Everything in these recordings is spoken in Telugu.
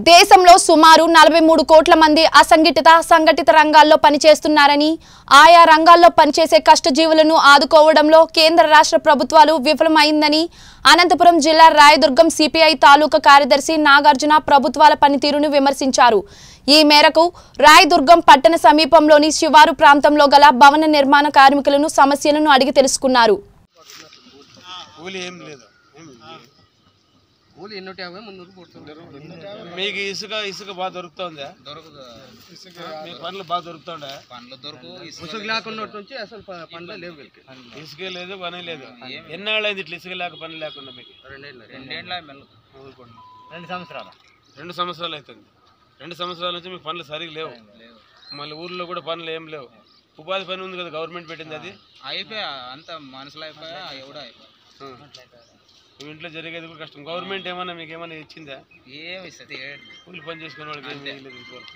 దేశంలో సుమారు నలభై మూడు కోట్ల మంది అసంఘటిత సంఘటిత రంగాల్లో పనిచేస్తున్నారని ఆయా రంగాల్లో పనిచేసే కష్టజీవులను ఆదుకోవడంలో కేంద్ర రాష్ట్ర ప్రభుత్వాలు విఫలమైందని అనంతపురం జిల్లా రాయదుర్గం సిపిఐ తాలూకా కార్యదర్శి నాగార్జున ప్రభుత్వాల పనితీరును విమర్శించారు ఈ మేరకు రాయదుర్గం పట్టణ సమీపంలోని శివారు ప్రాంతంలో గల భవన నిర్మాణ కార్మికులను సమస్యలను అడిగి తెలుసుకున్నారు కూలి ఏం లేదు కూలి ఎన్నూట యాభై మున్నూరు కొడుతుంటారు మీకు ఇసుక ఇసుక బాగా దొరుకుతుందా దొరకదు మీకు పనులు బాగా దొరుకుతుందా పండ్లు దొరకవు ఇసుక లేకున్నట్టు నుంచి అసలు ప- పండ్లు లేవు వీళ్ళకి ఇసుక లేదు పని లేదు ఎన్నాళ్ళు అయింది ఇట్లా ఇసుక లేక పని లేకుండా మీకు రెండేళ్ళు రెండేళ్ళ రెండు సంవత్సరాలు రెండు సంవత్సరాలు అవుతుంది రెండు సంవత్సరాల నుంచి మీకు పనులు సరిగా లేవు లేవు మళ్ళీ ఊర్లో కూడా పనులు ఏం లేవు ఉపాధి పని ఉంది కదా గవర్నమెంట్ పెట్టింది అది అయిపోయా అంత మనుషులు అయిపోయా ఎవడో అయిపోయా మీ ఇంట్లో జరిగేది కూడా కష్టం గవర్నమెంట్ ఏమన్నా మీకు ఏమైనా ఇచ్చిందా ఏమి ఇస్తుంది ఏడు కూలి పని చేసుకునే వాళ్ళకి ఏం చేయలేదు ఇంతవరకు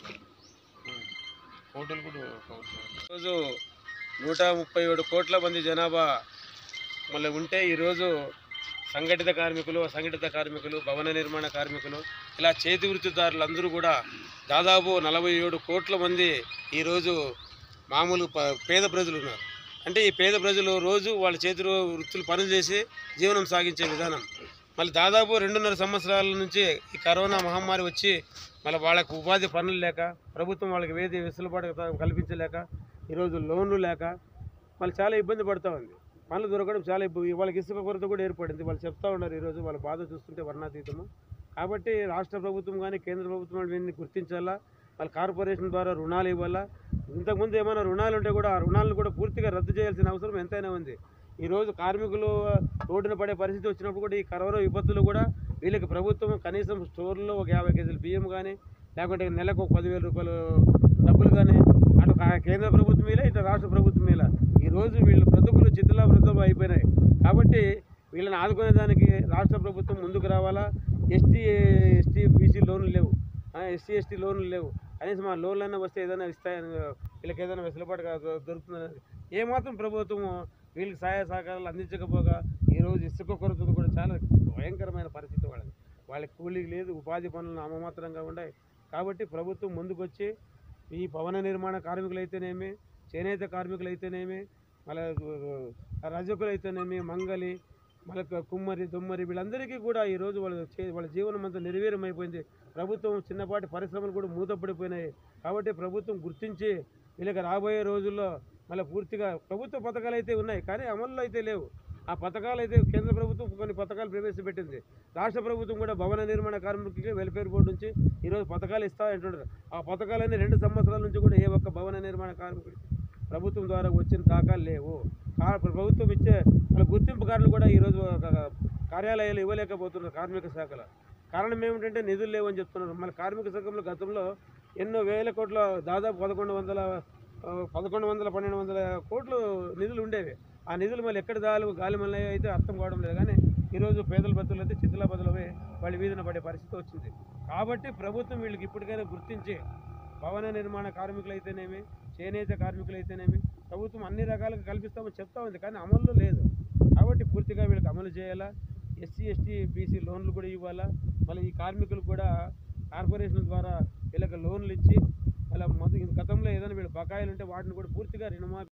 హోటల్ కూడా ఈరోజు నూట ముప్పై ఏడు కోట్ల మంది జనాభా మళ్ళీ ఉంటే ఈరోజు సంఘటిత కార్మికులు అసంఘటిత కార్మికులు భవన నిర్మాణ కార్మికులు ఇలా చేతి వృత్తిదారులు అందరూ కూడా దాదాపు నలభై ఏడు కోట్ల మంది ఈరోజు మామూలు ప- పేద ప్రజలు ఉన్నారు అంటే ఈ పేద ప్రజలు రోజు వాళ్ళ చేతి రో- వృత్తులు పనులు చేసి జీవనం సాగించే విధానం మళ్ళీ దాదాపు రెండున్నర సంవత్సరాల నుంచి ఈ కరోనా మహమ్మారి వచ్చి మళ్ళీ వాళ్ళకి ఉపాధి పనులు లేక ప్రభుత్వం వాళ్ళకి వేది వెసులుబాటు కల్పించలేక ఈరోజు లోన్లు లేక మళ్ళీ చాలా ఇబ్బంది పడుతూ ఉంది పనులు దొరకడం చాలా ఇబ్బంది వాళ్ళకి ఇసుక కొరత కూడా ఏర్పడింది వాళ్ళు చెప్తా ఉన్నారు ఈరోజు వాళ్ళ బాధ చూస్తుంటే వర్ణాతీతము కాబట్టి రాష్ట్ర ప్రభుత్వం కానీ కేంద్ర ప్రభుత్వం వీటిని గుర్తించాలా వాళ్ళ కార్పొరేషన్ ద్వారా రుణాలు ఇవ్వాలా ఇంతకుముందు ఏమైనా రుణాలు ఉంటే కూడా ఆ రుణాలను కూడా పూర్తిగా రద్దు చేయాల్సిన అవసరం ఎంతైనా ఉంది ఈరోజు కార్మికులు రోడ్డున పడే పరిస్థితి వచ్చినప్పుడు కూడా ఈ కరోనా విపత్తులు కూడా వీళ్ళకి ప్రభుత్వం కనీసం స్టోర్లో ఒక యాభై కేజీలు బియ్యం కానీ లేకుంటే నెలకు ఒక పదివేల రూపాయలు డబ్బులు కానీ అటు కా- కేంద్ర ప్రభుత్వం మీద ఇటు రాష్ట్ర ప్రభుత్వం మీద ఈరోజు వీళ్ళు బ్రతుకులు చిత్తులా బ్రతుకులు అయిపోయినాయి కాబట్టి వీళ్ళని ఆదుకునే దానికి రాష్ట్ర ప్రభుత్వం ముందుకు రావాలా ఎస్టీ ఎస్టీ బీసీ లోన్లు లేవు ఎస్సీ ఎస్టీ లోన్లు లేవు కనీసం ఆ లోన్లు అయినా వస్తే ఏదైనా ఇస్తాయని వీళ్ళకి ఏదైనా వెసులుబాటుగా దొ- దొరుకుతుందని ఏమాత్రం ప్రభుత్వం వీళ్ళకి సహాయ సహకారాలు అందించకపోగా ఈరోజు ఇసుక కొరత కూడా చాలా భయంకరమైన పరిస్థితి వాళ్ళకి వాళ్ళకి కూలీకి లేదు ఉపాధి పనులు నామమాత్రంగా ఉన్నాయి కాబట్టి ప్రభుత్వం ముందుకొచ్చి ఈ భవన నిర్మాణ కార్మికులు అయితేనేమి చేనేత కార్మికులు అయితేనేమి మళ్ళీ రజకులు అయితేనేమి మంగలి మళ్ళీ కుమ్మరి దుమ్మరి వీళ్ళందరికీ కూడా ఈరోజు వాళ్ళ చే- వాళ్ళ జీవనం అంతా నిర్వీర్యం అయిపోయింది ప్రభుత్వం చిన్నపాటి పరిశ్రమలు కూడా మూతపడిపోయినాయి కాబట్టి ప్రభుత్వం గుర్తించి వీళ్ళకి రాబోయే రోజుల్లో మళ్ళీ పూర్తిగా ప్రభుత్వ పథకాలు అయితే ఉన్నాయి కానీ అమల్లో అయితే లేవు ఆ పథకాలు అయితే కేంద్ర ప్రభుత్వం కొన్ని పథకాలు ప్రవేశపెట్టింది రాష్ట్ర ప్రభుత్వం కూడా భవన నిర్మాణ కార్మికులకి వెల్ఫేర్ బోర్డు నుంచి ఈరోజు పథకాలు ఇస్తా అంటున్నారు ఆ పథకాలన్నీ రెండు సంవత్సరాల నుంచి కూడా ఏ ఒక్క భవన నిర్మాణ కార్మికుడికి ప్రభుత్వం ద్వారా వచ్చిన దాఖలు లేవు కా- ప్రభుత్వం ఇచ్చే వాళ్ళ గుర్తింపు కార్డులు కూడా ఈరోజు ఒక కార్యాలయాలు ఇవ్వలేకపోతున్నారు కార్మిక శాఖలో కారణం ఏమిటంటే నిధులు లేవని చెప్తున్నారు మళ్ళీ కార్మిక సంఘంలో గతంలో ఎన్నో వేల కోట్ల దాదాపు పదకొండు వందల ఆ, పదకొండు వందల పన్నెండు వందల కోట్లు నిధులు ఉండేవి ఆ నిధులు మళ్ళీ ఎక్కడ దాలు గాలి మళ్ళీ అయితే అర్థం కావడం లేదు కానీ ఈరోజు పేదల బతులు అయితే చిత్తుల బదులవే వాళ్ళ వీధిన పడే పరిస్థితి వచ్చింది కాబట్టి ప్రభుత్వం వీళ్ళకి ఇప్పటికైనా గుర్తించి భవన నిర్మాణ కార్మికులు అయితేనేమి చేనేత కార్మికులు అయితేనేమి ప్రభుత్వం అన్ని రకాలుగా కల్పిస్తామని చెప్తా ఉంది కానీ అమల్లో లేదు కాబట్టి పూర్తిగా వీళ్ళకి అమలు చేయాలా ఎస్సీ ఎస్టీ బీసీ లోన్లు కూడా ఇవ్వాలా మళ్ళీ ఈ కార్మికులకు కూడా కార్పొరేషన్ ద్వారా వీళ్ళకి లోన్లు ఇచ్చి అలా మొదటి గతంలో ఏదైనా వీళ్ళు బకాయిలు ఉంటే వాటిని కూడా పూర్తిగా రుణమాఫీ